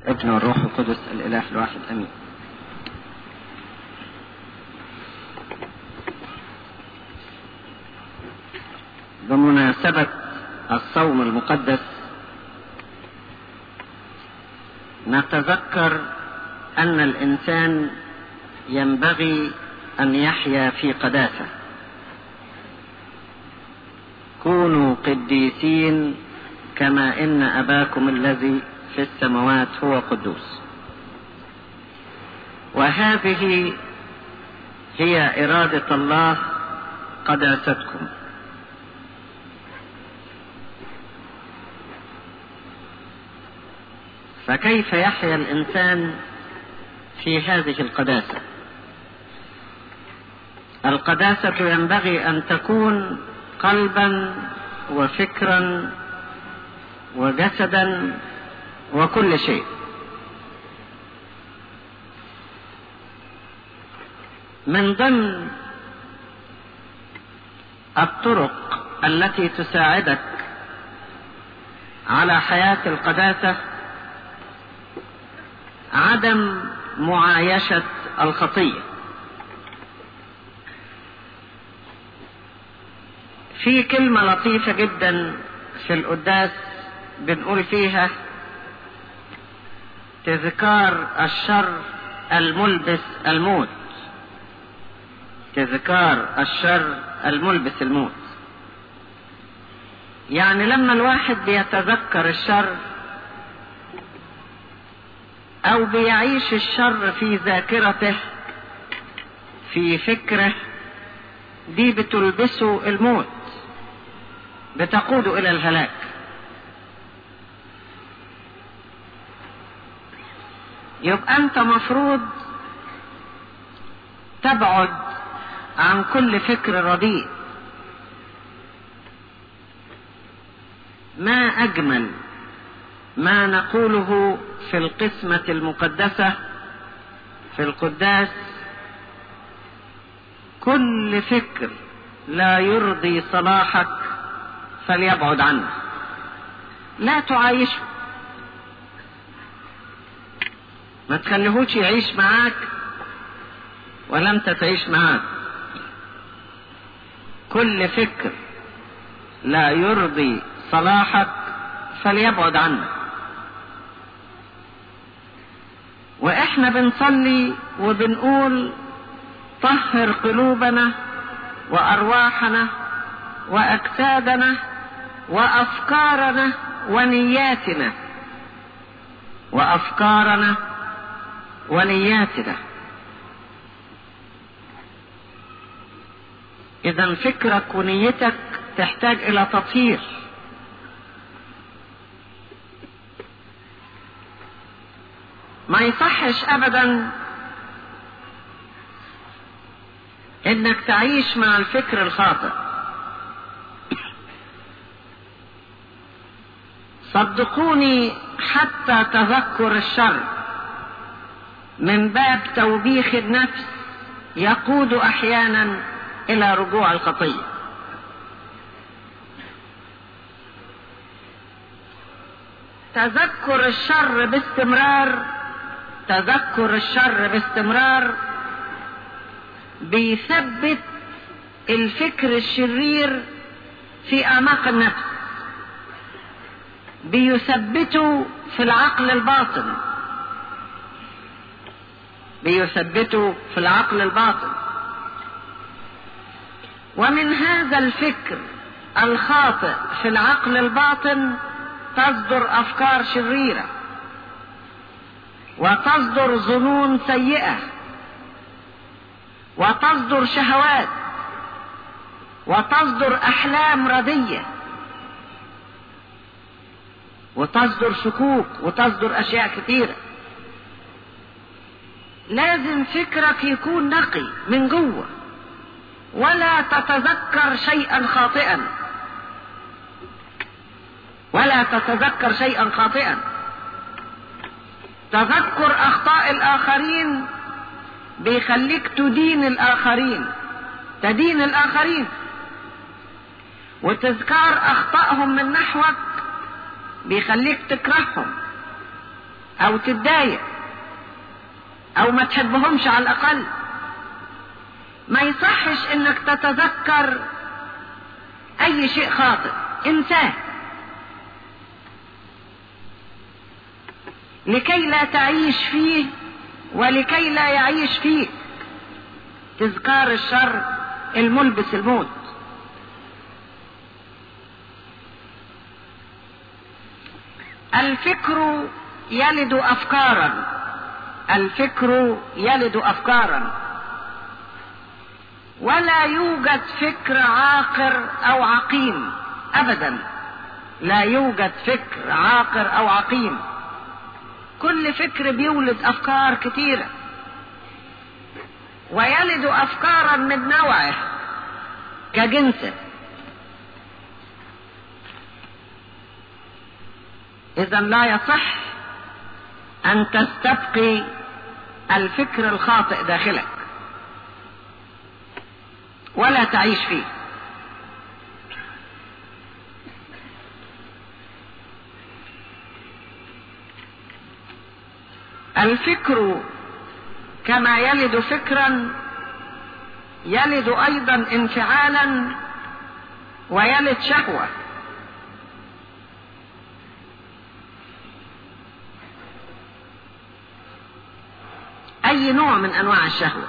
ابن والروح القدس الإله الواحد أمين بمناسبة الصوم المقدس نتذكر أن الإنسان ينبغي أن يحيا في قداسة كونوا قديسين كما إن أباكم الذي في السماوات هو قدوس وهذه هي إرادة الله قداستكم فكيف يحيا الإنسان في هذه القداسة القداسة ينبغي أن تكون قلبا وفكرا وجسدا وكل شيء من ضمن الطرق التي تساعدك على حياة القداسة عدم معايشة الخطية في كلمة لطيفة جدا في القداس بنقول فيها تذكار الشر الملبس الموت تذكار الشر الملبس الموت يعني لما الواحد بيتذكر الشر او بيعيش الشر في ذاكرته في فكره دي بتلبسه الموت بتقوده الى الهلاك يبقى انت مفروض تبعد عن كل فكر رديء ما اجمل ما نقوله في القسمة المقدسة في القداس كل فكر لا يرضي صلاحك فليبعد عنه لا تعايشه ما تخليهوش يعيش معاك ولا انت تعيش معاك كل فكر لا يرضي صلاحك فليبعد عنك واحنا بنصلي وبنقول طهر قلوبنا وارواحنا واجسادنا وافكارنا ونياتنا وافكارنا ونياتنا اذا فكرك ونيتك تحتاج الى تطهير ما يصحش ابدا انك تعيش مع الفكر الخاطئ صدقوني حتى تذكر الشر من باب توبيخ النفس يقود احيانا الى رجوع الخطيه تذكر الشر باستمرار تذكر الشر باستمرار بيثبت الفكر الشرير في اعماق النفس بيثبته في العقل الباطن بيثبته في العقل الباطن ومن هذا الفكر الخاطئ في العقل الباطن تصدر افكار شريره وتصدر ظنون سيئه وتصدر شهوات وتصدر احلام رديه وتصدر شكوك وتصدر اشياء كثيره لازم فكرك يكون نقي من جوه ولا تتذكر شيئا خاطئا ولا تتذكر شيئا خاطئا تذكر اخطاء الاخرين بيخليك تدين الاخرين تدين الاخرين وتذكار اخطائهم من نحوك بيخليك تكرههم او تتضايق او ما تحبهمش على الاقل ما يصحش انك تتذكر اي شيء خاطئ انساه لكي لا تعيش فيه ولكي لا يعيش فيك تذكار الشر الملبس الموت الفكر يلد افكارا الفكر يلد افكارا ولا يوجد فكر عاقر او عقيم ابدا لا يوجد فكر عاقر او عقيم كل فكر بيولد افكار كتيره ويلد افكارا من نوعه كجنسه اذا لا يصح ان تستبقي الفكر الخاطئ داخلك ولا تعيش فيه الفكر كما يلد فكرا يلد ايضا انفعالا ويلد شهوه اي نوع من انواع الشهوه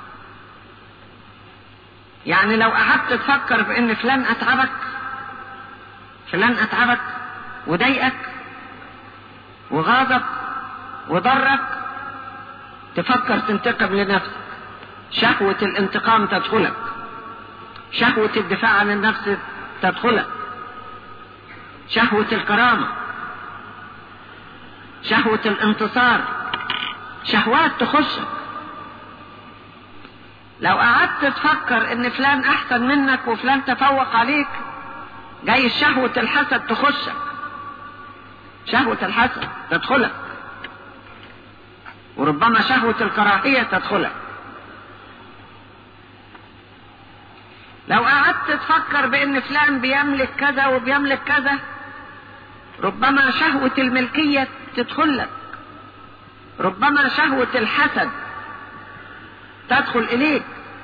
يعني لو قعدت تفكر في ان فلان اتعبك فلان اتعبك وضايقك وغاظك وضرك تفكر تنتقم لنفسك شهوة الانتقام تدخلك شهوة الدفاع عن النفس تدخلك شهوة الكرامة شهوة الانتصار شهوات تخشك لو قعدت تفكر ان فلان احسن منك وفلان تفوق عليك جاي شهوة الحسد تخشك شهوة الحسد تدخلك وربما شهوة الكراهية تدخلك لو قعدت تفكر بان فلان بيملك كذا وبيملك كذا ربما شهوة الملكية تدخلك ربما شهوة الحسد تدخل إليك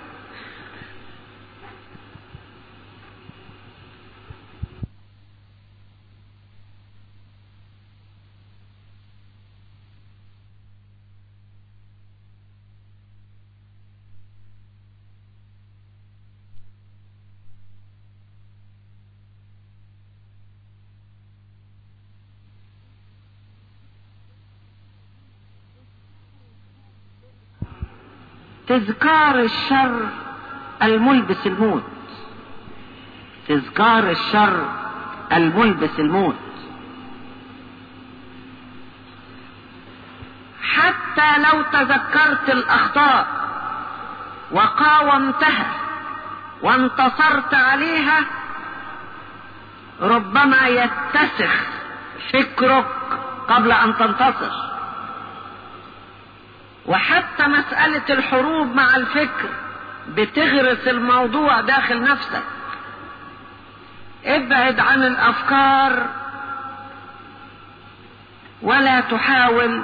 تذكار الشر الملبس الموت تذكار الشر الملبس الموت حتى لو تذكرت الاخطاء وقاومتها وانتصرت عليها ربما يتسخ فكرك قبل ان تنتصر وحتى مسألة الحروب مع الفكر بتغرس الموضوع داخل نفسك ابعد عن الافكار ولا تحاول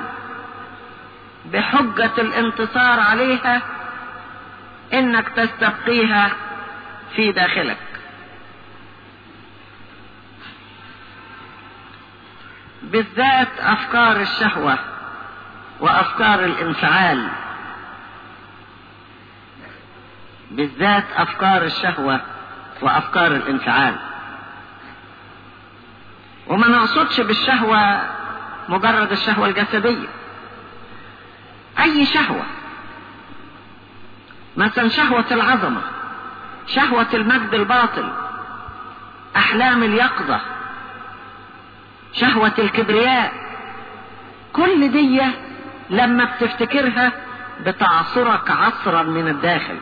بحجة الانتصار عليها انك تستبقيها في داخلك بالذات افكار الشهوه وافكار الانفعال بالذات افكار الشهوه وافكار الانفعال وما نقصدش بالشهوه مجرد الشهوه الجسديه اي شهوه مثلا شهوه العظمه شهوه المجد الباطل احلام اليقظه شهوه الكبرياء كل دي لما بتفتكرها بتعصرك عصرا من الداخل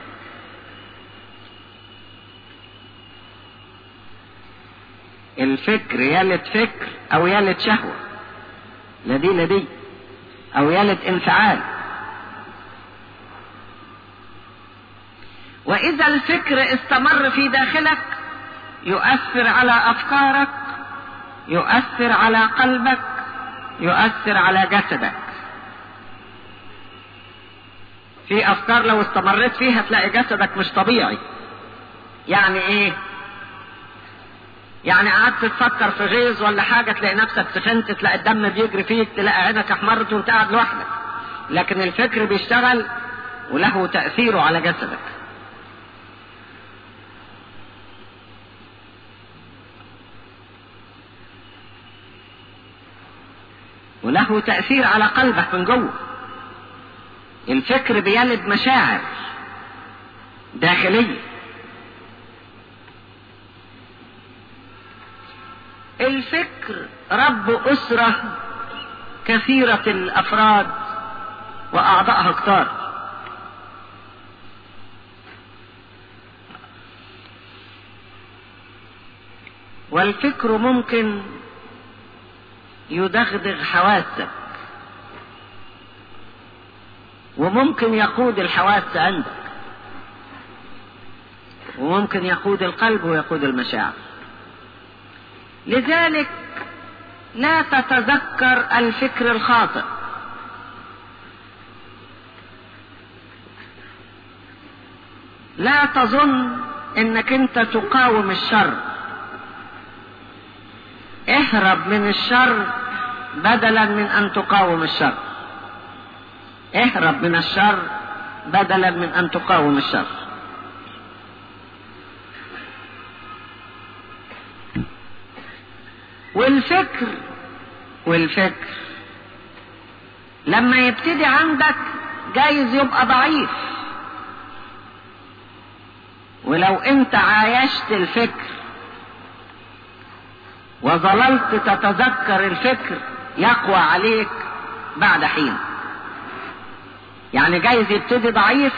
الفكر يلد فكر او يلد شهوة لدي لدي او يلد انفعال واذا الفكر استمر في داخلك يؤثر على افكارك يؤثر على قلبك يؤثر على جسدك في افكار لو استمريت فيها تلاقي جسدك مش طبيعي يعني ايه يعني قعدت تفكر في غيظ ولا حاجه تلاقي نفسك سخنت تلاقي الدم بيجري فيك تلاقي عينك احمرت وانت قاعد لوحدك لكن الفكر بيشتغل وله تاثيره على جسدك وله تأثير على قلبك من جوه الفكر بيلد مشاعر داخلية الفكر رب أسرة كثيرة الأفراد وأعضائها كتار والفكر ممكن يدغدغ حواسك وممكن يقود الحواس عندك وممكن يقود القلب ويقود المشاعر لذلك لا تتذكر الفكر الخاطئ لا تظن انك انت تقاوم الشر اهرب من الشر بدلا من ان تقاوم الشر اهرب من الشر بدلا من ان تقاوم الشر والفكر والفكر لما يبتدي عندك جايز يبقى ضعيف ولو انت عايشت الفكر وظللت تتذكر الفكر يقوى عليك بعد حين يعني جايز يبتدي ضعيف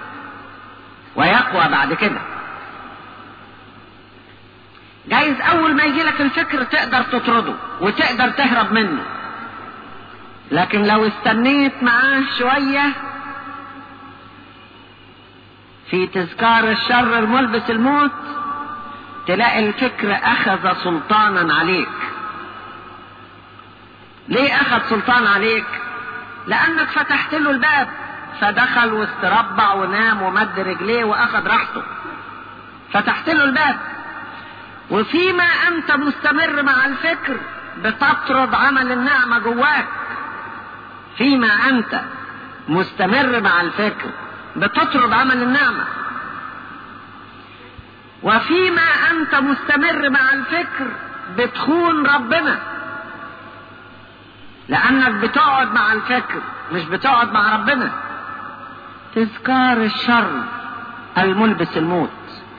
ويقوى بعد كده جايز اول ما يجي لك الفكر تقدر تطرده وتقدر تهرب منه لكن لو استنيت معاه شوية في تذكار الشر الملبس الموت تلاقي الفكر اخذ سلطانا عليك ليه اخذ سلطان عليك لانك فتحت له الباب فدخل واستربع ونام ومد رجليه واخذ راحته فتحت له الباب وفيما انت مستمر مع الفكر بتطرد عمل النعمه جواك فيما انت مستمر مع الفكر بتطرد عمل النعمه وفيما انت مستمر مع الفكر بتخون ربنا لانك بتقعد مع الفكر مش بتقعد مع ربنا تذكار الشر الملبس الموت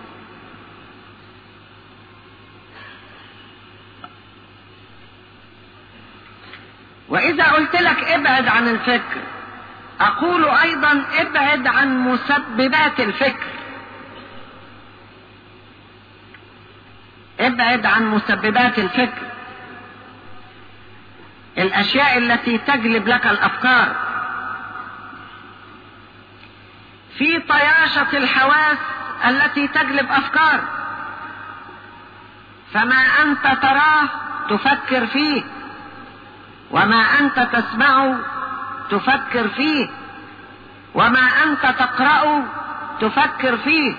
واذا قلت لك ابعد عن الفكر اقول ايضا ابعد عن مسببات الفكر ابعد عن مسببات الفكر الاشياء التي تجلب لك الافكار في طياشة الحواس التي تجلب افكار فما انت تراه تفكر فيه وما انت تسمعه تفكر فيه وما انت تقرأه تفكر فيه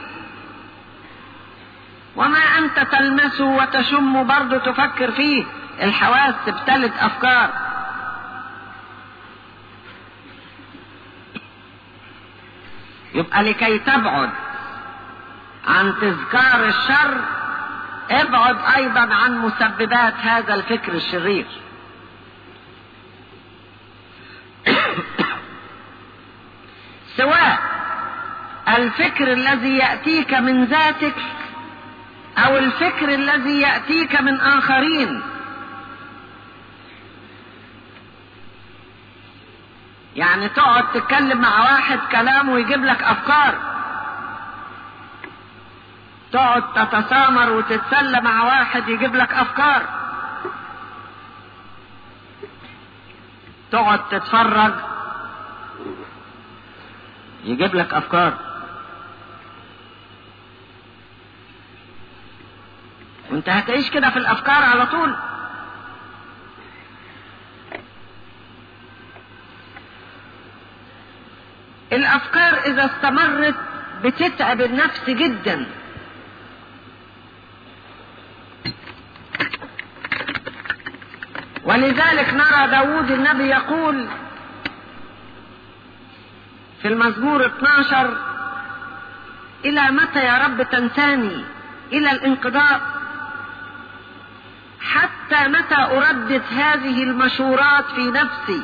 وما انت تلمسه وتشمه برضه تفكر فيه الحواس تبتلد افكار يبقى لكي تبعد عن تذكار الشر ابعد ايضا عن مسببات هذا الفكر الشرير سواء الفكر الذي ياتيك من ذاتك او الفكر الذي ياتيك من اخرين يعني تقعد تتكلم مع واحد كلام ويجيب لك افكار تقعد تتسامر وتتسلى مع واحد يجيب لك افكار تقعد تتفرج يجيب لك افكار وانت هتعيش كده في الافكار على طول الافكار اذا استمرت بتتعب النفس جدا ولذلك نرى داود النبي يقول في المزمور 12 الى متى يا رب تنساني الى الانقضاء حتى متى اردد هذه المشورات في نفسي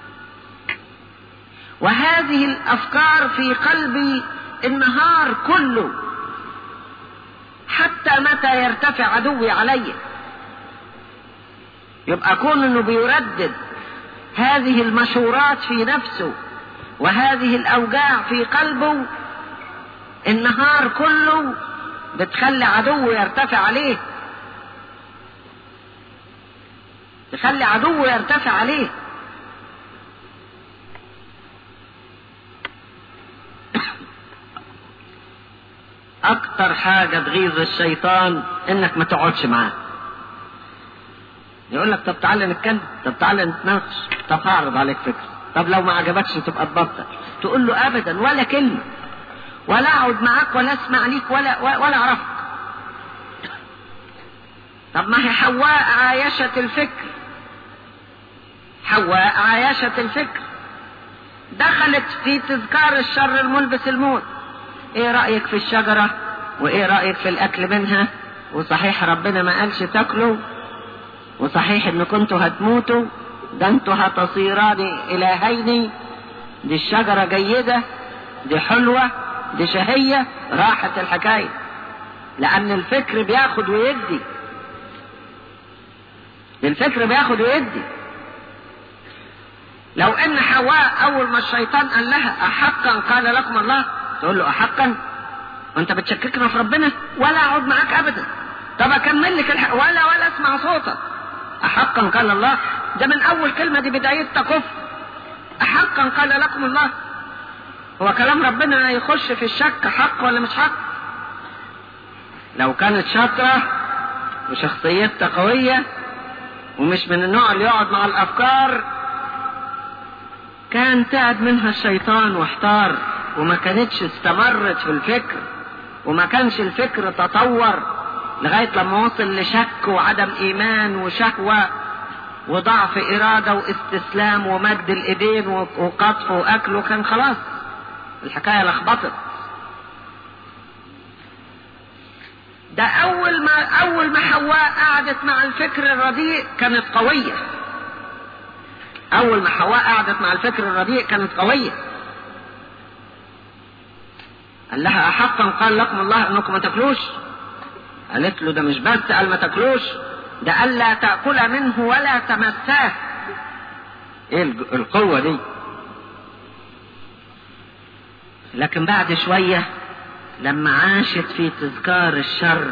وهذه الافكار في قلبي النهار كله حتى متى يرتفع عدوي علي يبقى كون انه بيردد هذه المشورات في نفسه وهذه الاوجاع في قلبه النهار كله بتخلي عدوه يرتفع عليه تخلي عدوه يرتفع عليه اكتر حاجة تغيظ الشيطان انك ما تقعدش معاه يقول لك طب تعالى نتكلم طب تعالى نتناقش طب هعرض عليك فكرة طب لو ما عجبكش تبقى تبطل تقول له ابدا ولا كلمة ولا اقعد معاك ولا اسمع ليك ولا ولا اعرفك طب ما هي حواء عايشت الفكر حواء عايشت الفكر دخلت في تذكار الشر الملبس الموت ايه رأيك في الشجرة وايه رأيك في الاكل منها وصحيح ربنا ما قالش تاكلوا وصحيح ان كنتوا هتموتوا ده انتوا هتصيران الهين دي الشجرة جيدة دي حلوة دي شهية راحت الحكاية لان الفكر بياخد ويدي الفكر بياخد ويدي لو ان حواء اول ما الشيطان قال لها احقا قال لكم الله تقول له احقا وانت بتشككنا في ربنا ولا اقعد معاك ابدا طب اكمل لك الحق ولا ولا اسمع صوتك احقا قال الله ده من اول كلمه دي بدايه كفر احقا قال لكم الله هو كلام ربنا يخش في الشك حق ولا مش حق لو كانت شاطره وشخصيتها قويه ومش من النوع اللي يقعد مع الافكار كان تعب منها الشيطان واحتار وما كانتش استمرت في الفكر وما كانش الفكر تطور لغاية لما وصل لشك وعدم ايمان وشهوة وضعف ارادة واستسلام ومد الايدين وقطف واكل وكان خلاص الحكاية لخبطت ده اول ما اول ما حواء قعدت مع الفكر الرديء كانت قوية اول ما حواء قعدت مع الفكر الرديء كانت قوية قال لها احقا قال لكم الله انكم ما تاكلوش قالت له ده مش بس قال ما تاكلوش ده قال لا تاكل منه ولا تمساه ايه القوة دي لكن بعد شوية لما عاشت في تذكار الشر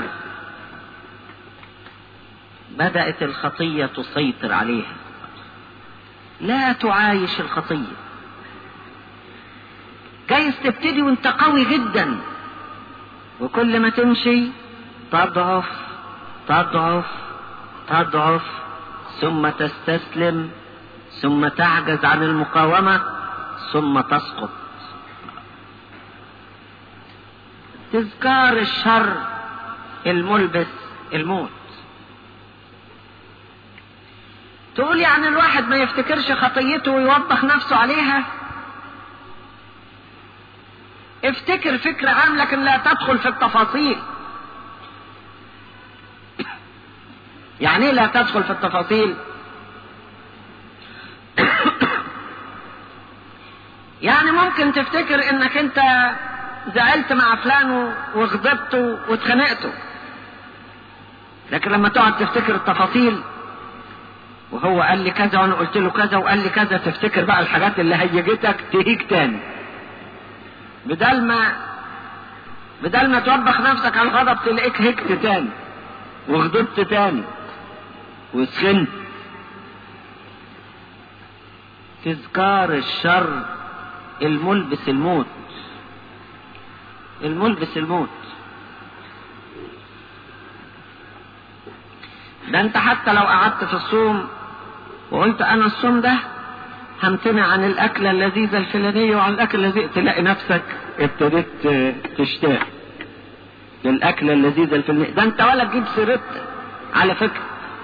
بدأت الخطية تسيطر عليها لا تعايش الخطية جايز تبتدي وانت قوي جدا وكل ما تمشي تضعف تضعف تضعف ثم تستسلم ثم تعجز عن المقاومة ثم تسقط تذكار الشر الملبس الموت تقول يعني الواحد ما يفتكرش خطيته ويوبخ نفسه عليها افتكر فكرة عام لكن لا تدخل في التفاصيل يعني ايه لا تدخل في التفاصيل يعني ممكن تفتكر انك انت زعلت مع فلان وغضبته واتخانقته لكن لما تقعد تفتكر التفاصيل وهو قال لي كذا وانا قلت له كذا وقال لي كذا تفتكر بقى الحاجات اللي هيجتك تهيج تاني بدل ما بدل ما توبخ نفسك على الغضب تلاقيك هكت تاني وغضبت تاني وسخنت تذكار الشر الملبس الموت الملبس الموت ده انت حتى لو قعدت في الصوم وقلت انا الصوم ده همتنع عن الأكلة اللذيذة الفلانية وعن الأكل الذي تلاقي نفسك ابتديت تشتاق للأكلة اللذيذة الفلانية ده أنت ولا تجيب سيرت على فكرة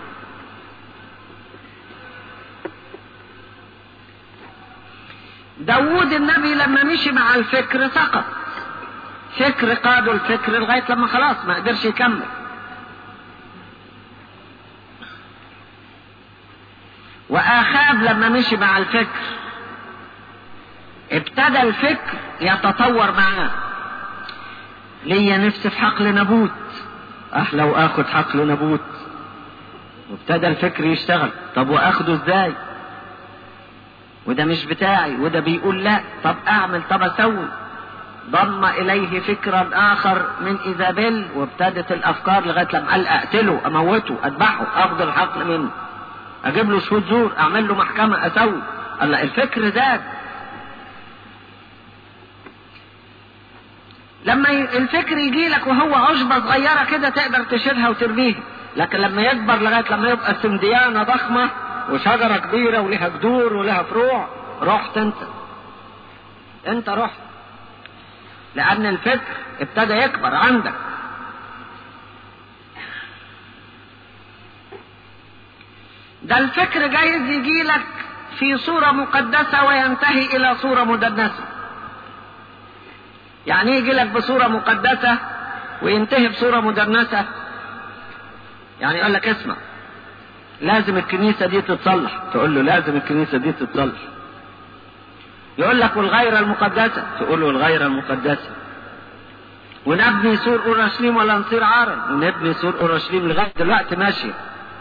داوود النبي لما مشي مع الفكر سقط فكر قادوا الفكر لغاية لما خلاص ما قدرش يكمل وآخاب لما مشي مع الفكر ابتدى الفكر يتطور معاه ليا نفس في حقل نبوت احلى واخد حقل نبوت وابتدى الفكر يشتغل طب واخده ازاي وده مش بتاعي وده بيقول لا طب اعمل طب اسوي ضم اليه فكرا اخر من ايزابيل وابتدت الافكار لغايه لما قال اقتله اموته اذبحه اخذ الحقل منه اجيب له شهود زور اعمل له محكمه اسوي الله الفكر زاد لما الفكر يجي لك وهو عشبة صغيرة كده تقدر تشيلها وترميها لكن لما يكبر لغاية لما يبقى سنديانة ضخمة وشجرة كبيرة ولها جذور ولها فروع رحت انت انت رحت لأن الفكر ابتدى يكبر عندك ده الفكر جايز يجي لك في صورة مقدسة وينتهي إلى صورة مدنسة يعني يجي لك بصورة مقدسة وينتهي بصورة مدنسة يعني يقول لك اسمع لازم الكنيسة دي تتصلح تقول له لازم الكنيسة دي تتصلح يقول لك والغيرة المقدسة تقول له الغيرة المقدسة ونبني سور اورشليم ولا نصير عارا ونبني سور اورشليم لغايه دلوقتي ماشيه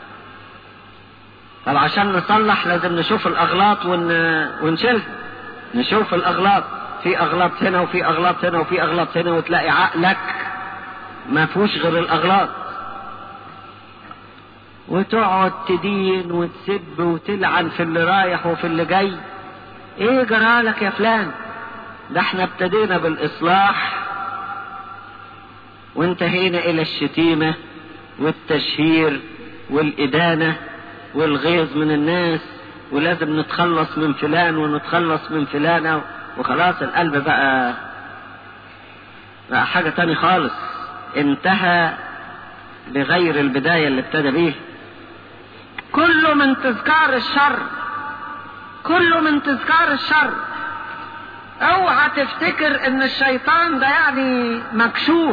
طب عشان نصلح لازم نشوف الاغلاط ون... ونشيلها نشوف الاغلاط في اغلاط هنا وفي اغلاط هنا وفي اغلاط هنا وتلاقي عقلك ما فيهوش غير الاغلاط وتقعد تدين وتسب وتلعن في اللي رايح وفي اللي جاي ايه جرالك يا فلان ده احنا ابتدينا بالاصلاح وانتهينا الى الشتيمة والتشهير والادانة والغيظ من الناس ولازم نتخلص من فلان ونتخلص من فلانة وخلاص القلب بقى بقى حاجة تاني خالص انتهى بغير البداية اللي ابتدى بيها كله من تذكار الشر كله من تذكار الشر اوعى تفتكر ان الشيطان ده يعني مكشوف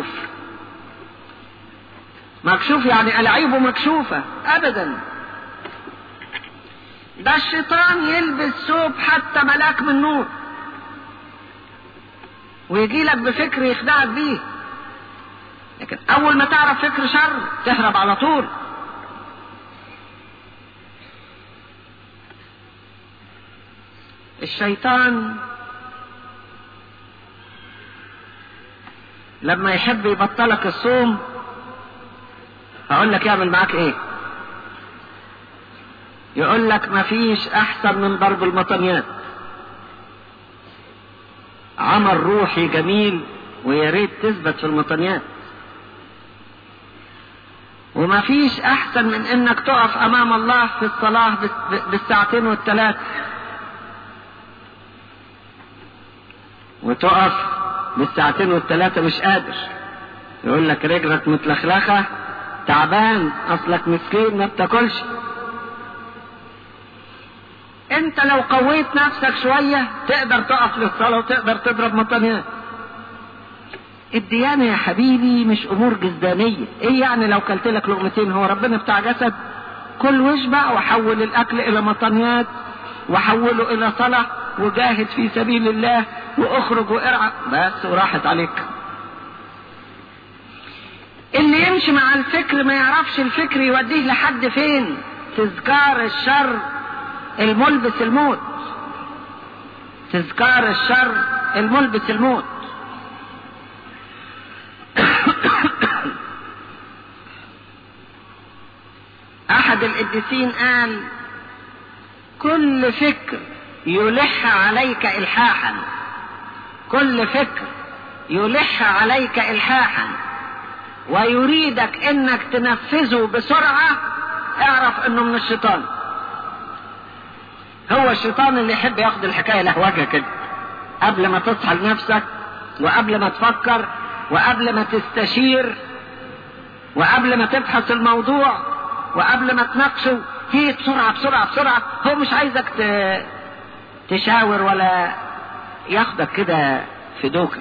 مكشوف يعني ألعيبه مكشوفة أبدا ده الشيطان يلبس ثوب حتى ملاك من نور ويجي لك بفكر يخدعك بيه لكن أول ما تعرف فكر شر تهرب على طول الشيطان لما يحب يبطلك الصوم هقول لك يعمل معاك ايه يقول لك مفيش احسن من ضرب المطنيات عمل روحي جميل ويا ريت تثبت في المطنيات ومفيش احسن من انك تقف امام الله في الصلاة بالساعتين والثلاث وتقف بالساعتين والثلاثة مش قادر يقول لك رجلك متلخلخة تعبان اصلك مسكين ما بتاكلش انت لو قويت نفسك شوية تقدر تقف للصلاة وتقدر تضرب مطنيات الديانة يا حبيبي مش امور جسدانية ايه يعني لو كلت لك لقمتين هو ربنا بتاع جسد كل واشبع وحول الاكل الى مطنيات وحوله الى صلاة وجاهد في سبيل الله واخرج وارعى بس وراحت عليك اللي يمشي مع الفكر ما يعرفش الفكر يوديه لحد فين تذكار الشر الملبس الموت تذكار الشر الملبس الموت احد القديسين قال كل فكر يلح عليك الحاحا كل فكر يلح عليك الحاحا ويريدك انك تنفذه بسرعة اعرف انه من الشيطان هو الشيطان اللي يحب ياخد الحكاية لهوجة كده قبل ما تصحى لنفسك وقبل ما تفكر وقبل ما تستشير وقبل ما تبحث الموضوع وقبل ما تناقشه هي بسرعة بسرعة بسرعة هو مش عايزك تشاور ولا ياخدك كده في دوكة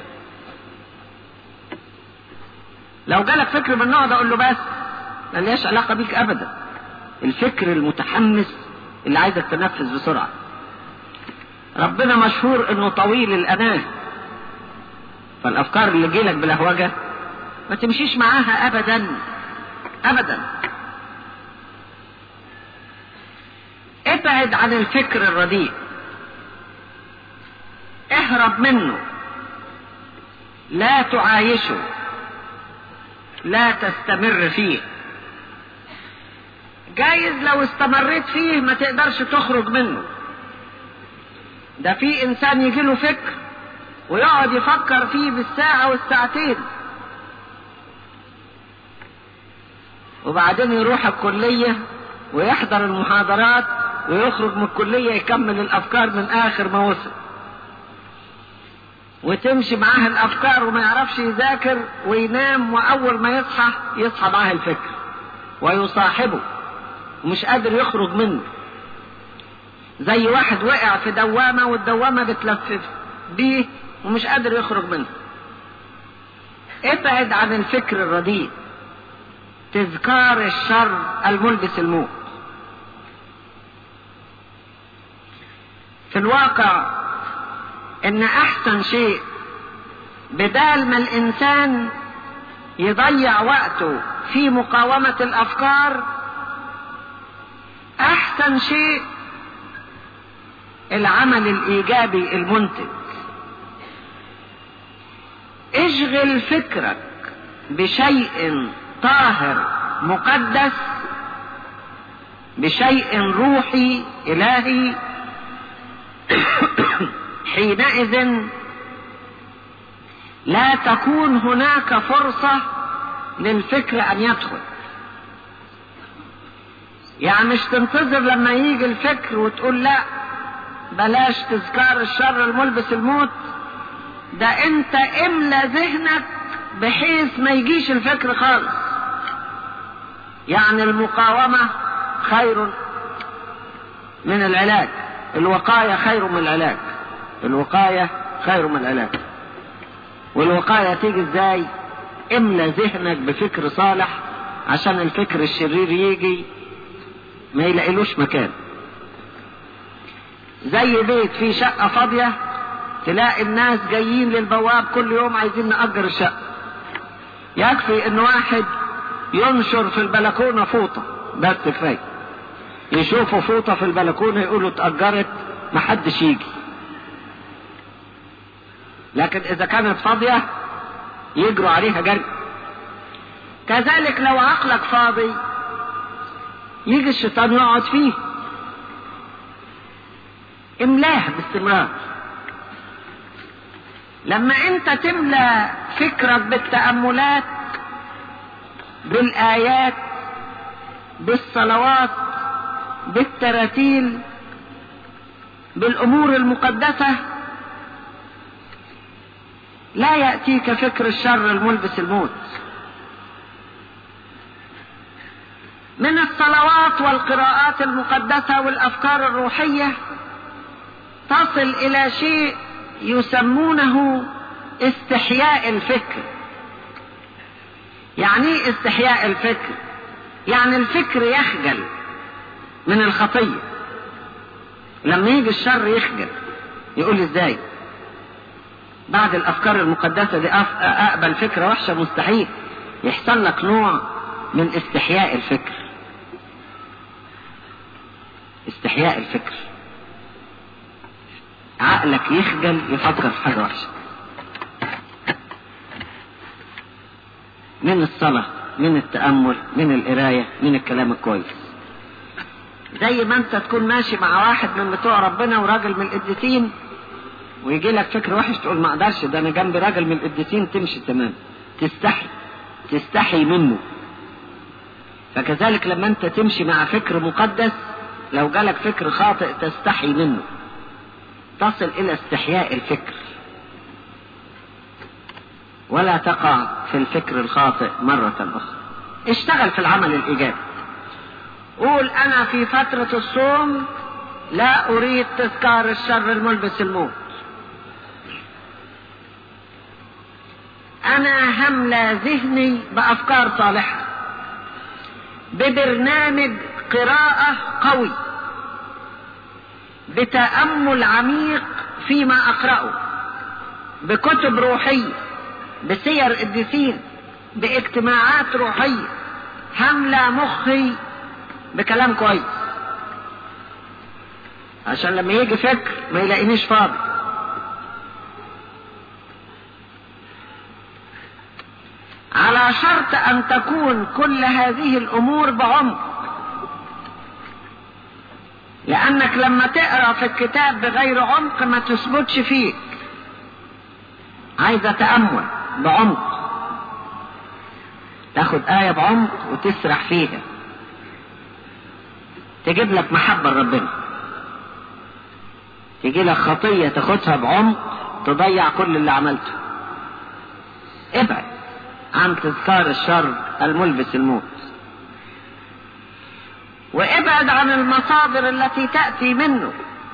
لو جالك فكر من النوع ده اقول له بس ملياش علاقة بيك ابدا الفكر المتحمس اللي عايزك تنفذ بسرعة ربنا مشهور انه طويل الاناه فالافكار اللي جيلك بلهوجة ما تمشيش معاها ابدا ابدا ابعد عن الفكر الرديء اهرب منه لا تعايشه لا تستمر فيه جايز لو استمريت فيه ما تقدرش تخرج منه ده في انسان يجيله فكر ويقعد يفكر فيه بالساعة والساعتين وبعدين يروح الكلية ويحضر المحاضرات ويخرج من الكلية يكمل الأفكار من آخر ما وصل وتمشي معاه الأفكار وما يعرفش يذاكر وينام وأول ما يصحى يصحى معاه الفكر ويصاحبه ومش قادر يخرج منه زي واحد وقع في دوامة والدوامة بتلفف بيه ومش قادر يخرج منها ابعد عن الفكر الرديء تذكار الشر الملبس الموت في الواقع ان احسن شيء بدال ما الانسان يضيع وقته في مقاومة الافكار احسن شيء العمل الايجابي المنتج اشغل فكرك بشيء طاهر مقدس بشيء روحي الهي حينئذ لا تكون هناك فرصة للفكر ان يدخل يعني مش تنتظر لما يجي الفكر وتقول لا بلاش تذكار الشر الملبس الموت ده انت املى ذهنك بحيث ما يجيش الفكر خالص يعني المقاومة خير من العلاج الوقاية خير من العلاج الوقاية خير من العلاج والوقاية تيجي ازاي املى ذهنك بفكر صالح عشان الفكر الشرير يجي ما يلاقيلوش مكان زي بيت فيه شقة فاضية تلاقي الناس جايين للبواب كل يوم عايزين نأجر الشقة يكفي ان واحد ينشر في البلكونة فوطة بس كفاية يشوفوا فوطة في البلكونة يقولوا اتأجرت محدش يجي لكن اذا كانت فاضية يجروا عليها جري كذلك لو عقلك فاضي يجي الشيطان يقعد فيه املاه باستمرار لما انت تملى فكرك بالتأملات بالآيات بالصلوات بالتراتيل بالأمور المقدسة لا يأتيك فكر الشر الملبس الموت من الصلوات والقراءات المقدسة والأفكار الروحية تصل إلى شيء يسمونه استحياء الفكر يعني ايه استحياء الفكر يعني الفكر يخجل من الخطية لما يجي الشر يخجل يقول ازاي بعد الافكار المقدسة دي اقبل فكرة وحشة مستحيل يحصل لك نوع من استحياء الفكر استحياء الفكر عقلك يخجل يفكر في حاجة وحشة من الصلاة من التأمل من القراية من الكلام الكويس زي ما انت تكون ماشي مع واحد من بتوع ربنا وراجل من القديسين ويجي لك فكر وحش تقول ما اقدرش ده انا جنبي راجل من القديسين تمشي تمام تستحي تستحي منه فكذلك لما انت تمشي مع فكر مقدس لو جالك فكر خاطئ تستحي منه تصل الى استحياء الفكر ولا تقع في الفكر الخاطئ مرة أخرى اشتغل في العمل الإيجابي قول أنا في فترة الصوم لا أريد تذكار الشر الملبس الموت أنا هملى ذهني بأفكار صالحة ببرنامج قراءة قوي بتأمل عميق فيما أقرأه بكتب روحية بسير قديسين باجتماعات روحية هملى مخي بكلام كويس عشان لما يجي فكر ما يلاقينيش فاضي على شرط ان تكون كل هذه الامور بعمق لانك لما تقرا في الكتاب بغير عمق ما تثبتش فيك عايزه تامل بعمق تاخد آية بعمق وتسرح فيها تجيب لك محبة لربنا تجي لك خطية تاخدها بعمق تضيع كل اللي عملته ابعد عن تذكار الشر الملبس الموت وابعد عن المصادر التي تأتي منه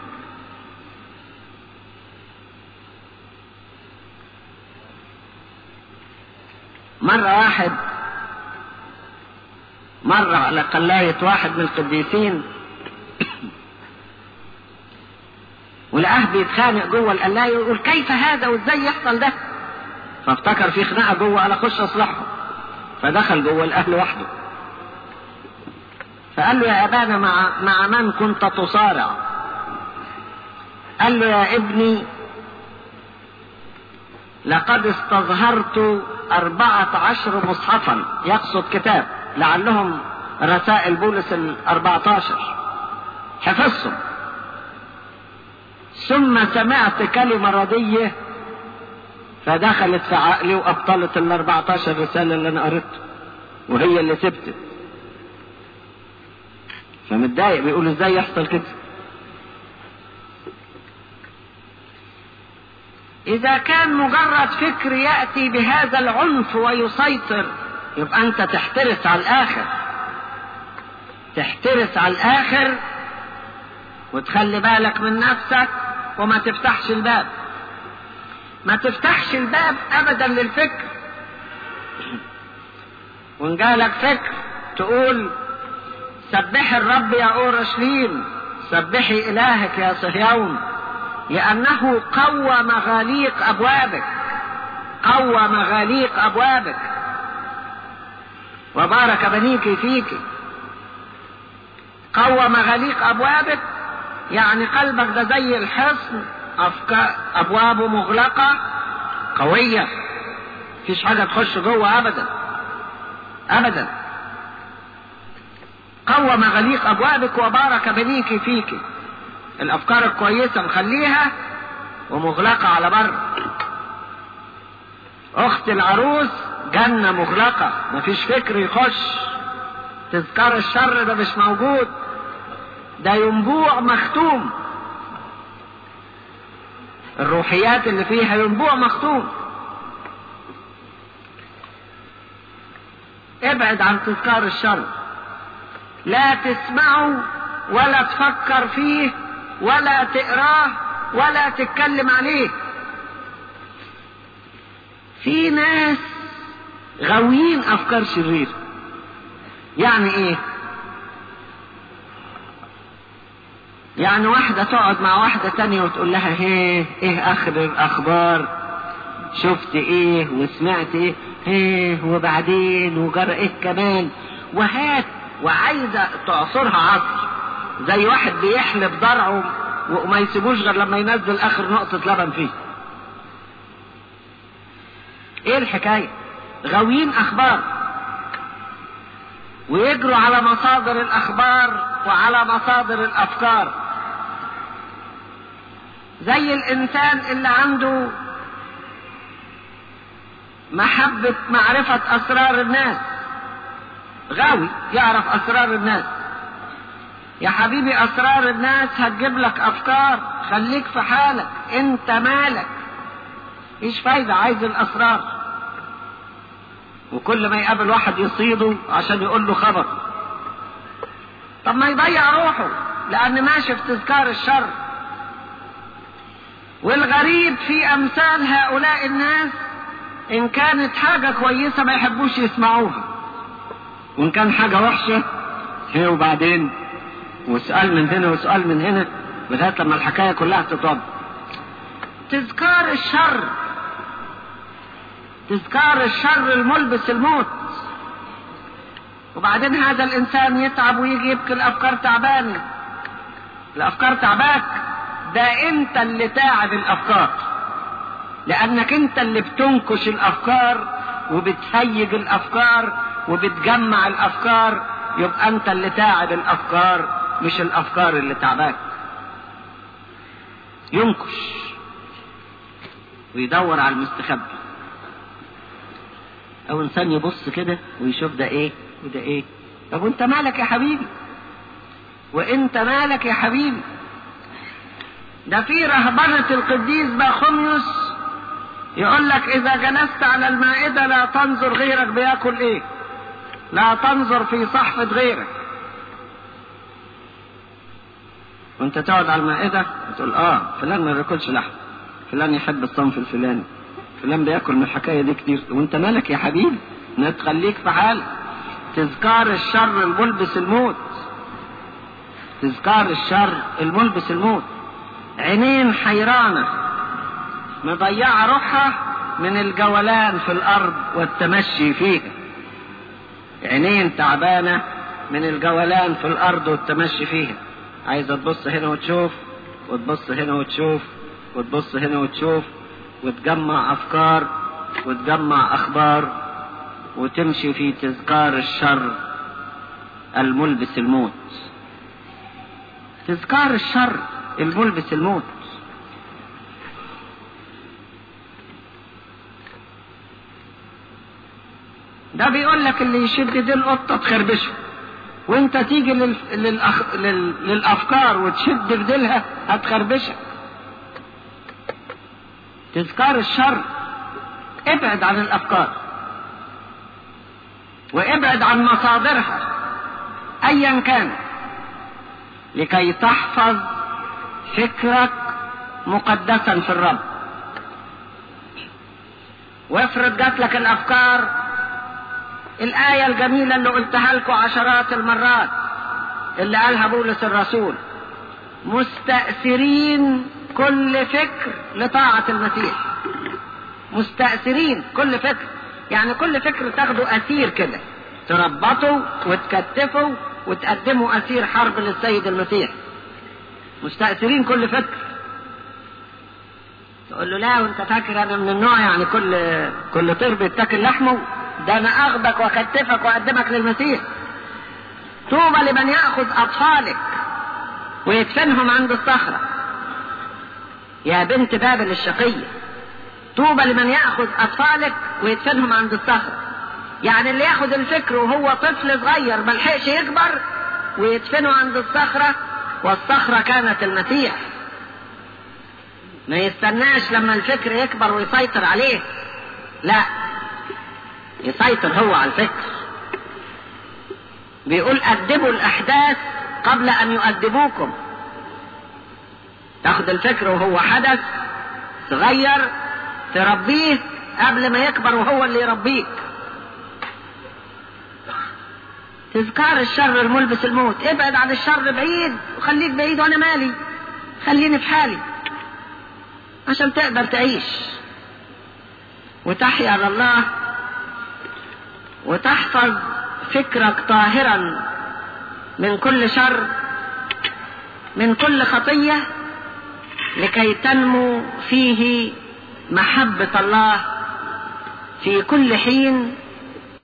مرة واحد مر على قلاية واحد من القديسين ولقاه بيتخانق جوه القلاية ويقول كيف هذا وازاي يحصل ده فافتكر في خناقة جوه قال اخش اصلحهم فدخل جوه الاهل وحده فقال له يا ابانا مع مع من كنت تصارع قال له يا ابني لقد استظهرت أربعة عشر مصحفا يقصد كتاب لعلهم رسائل بولس الأربعة عشر حفظهم ثم سمعت كلمة ردية فدخلت في عقلي وأبطلت الأربعة عشر رسالة اللي أنا قريتها وهي اللي سبتت فمتضايق بيقول ازاي يحصل كده إذا كان مجرد فكر يأتي بهذا العنف ويسيطر يبقى أنت تحترس على الآخر تحترس على الآخر وتخلي بالك من نفسك وما تفتحش الباب ما تفتحش الباب أبدا للفكر وإن جالك فكر تقول سبحي الرب يا أورشليم سبحي إلهك يا صهيون لأنه قوى مغاليق أبوابك قوى مغاليق أبوابك وبارك بنيك فيك قوى مغاليق أبوابك يعني قلبك ده زي الحصن أفكار أبوابه مغلقة قوية مفيش حاجة تخش جوه أبدا أبدا قوى مغاليق أبوابك وبارك بنيك فيك الافكار الكويسه مخليها ومغلقه على بر اخت العروس جنه مغلقه مفيش فكر يخش تذكار الشر ده مش موجود ده ينبوع مختوم الروحيات اللي فيها ينبوع مختوم ابعد عن تذكار الشر لا تسمعه ولا تفكر فيه ولا تقراه ولا تتكلم عليه في ناس غاويين افكار شريره يعني ايه يعني واحدة تقعد مع واحدة تانية وتقول لها هيه ايه اخر الاخبار شفت ايه وسمعت ايه ايه وبعدين وجرى ايه كمان وهات وعايزة تعصرها عصر زي واحد بيحلب ضرعه وما يسيبوش غير لما ينزل اخر نقطة لبن فيه ايه الحكاية غاويين اخبار ويجروا على مصادر الاخبار وعلى مصادر الافكار زي الانسان اللي عنده محبة معرفة اسرار الناس غاوي يعرف اسرار الناس يا حبيبي اسرار الناس هتجيب لك افكار خليك في حالك انت مالك ايش فايدة عايز الاسرار وكل ما يقابل واحد يصيده عشان يقول له خبر طب ما يضيع روحه لان ماشي في تذكار الشر والغريب في امثال هؤلاء الناس ان كانت حاجة كويسة ما يحبوش يسمعوها وان كان حاجة وحشة هي وبعدين وسؤال من هنا وسؤال من هنا لغاية لما الحكاية كلها تتوضح تذكار الشر تذكار الشر الملبس الموت وبعدين هذا الانسان يتعب ويجي يبكي الافكار تعبانه الافكار تعباك ده انت اللي تعب الافكار لانك انت اللي بتنكش الافكار وبتهيج الافكار وبتجمع الافكار يبقى انت اللي تعب الافكار مش الافكار اللي تعباك ينكش ويدور على المستخبي او انسان يبص كده ويشوف ده ايه وده ايه طب وانت مالك يا حبيبي وانت مالك يا حبيبي ده في رهبنة القديس باخوميوس يقول لك اذا جلست على المائدة لا تنظر غيرك بياكل ايه لا تنظر في صحفة غيرك وانت تقعد على المائدة تقول اه فلان ما بياكلش لحم فلان يحب الصنف الفلاني فلان بياكل من الحكاية دي كتير وانت مالك يا حبيبي ما تخليك في حالك تذكار الشر الملبس الموت تذكار الشر الملبس الموت عينين حيرانة مضيعة روحها من الجولان في الأرض والتمشي فيها عينين تعبانة من الجولان في الأرض والتمشي فيها عايزة تبص هنا وتشوف وتبص هنا وتشوف وتبص هنا وتشوف وتجمع أفكار وتجمع أخبار وتمشي في تذكار الشر الملبس الموت تذكار الشر الملبس الموت ده بيقول لك اللي يشد دي القطة تخربشه وانت تيجي لل... للأخ... لل... للافكار وتشد في ديلها هتخربشك تذكار الشر ابعد عن الافكار وابعد عن مصادرها ايا كان لكي تحفظ فكرك مقدسا في الرب وافرض جات لك الافكار الآية الجميلة اللي قلتها لكم عشرات المرات اللي قالها بولس الرسول مستأثرين كل فكر لطاعة المسيح مستأثرين كل فكر يعني كل فكر تاخده أسير كده تربطه وتكتفه وتقدمه أسير حرب للسيد المسيح مستأثرين كل فكر تقول له لا وانت فاكر انا من النوع يعني كل كل طير بيتاكل لحمه ده انا اخدك واكتفك واقدمك للمسيح طوبى لمن ياخذ اطفالك ويدفنهم عند الصخره يا بنت بابل الشقيه طوبى لمن ياخذ اطفالك ويدفنهم عند الصخره يعني اللي ياخذ الفكر وهو طفل صغير ملحقش يكبر ويدفنه عند الصخره والصخره كانت المسيح ما يستناش لما الفكر يكبر ويسيطر عليه لا يسيطر هو على الفكر بيقول أدبوا الأحداث قبل أن يؤدبوكم تاخد الفكر وهو حدث صغير تربيه قبل ما يكبر وهو اللي يربيك تذكار الشر الملبس الموت ابعد عن الشر بعيد وخليك بعيد وانا مالي خليني في حالي عشان تقدر تعيش وتحيا لله وتحفظ فكرك طاهرا من كل شر من كل خطية لكي تنمو فيه محبة الله في كل حين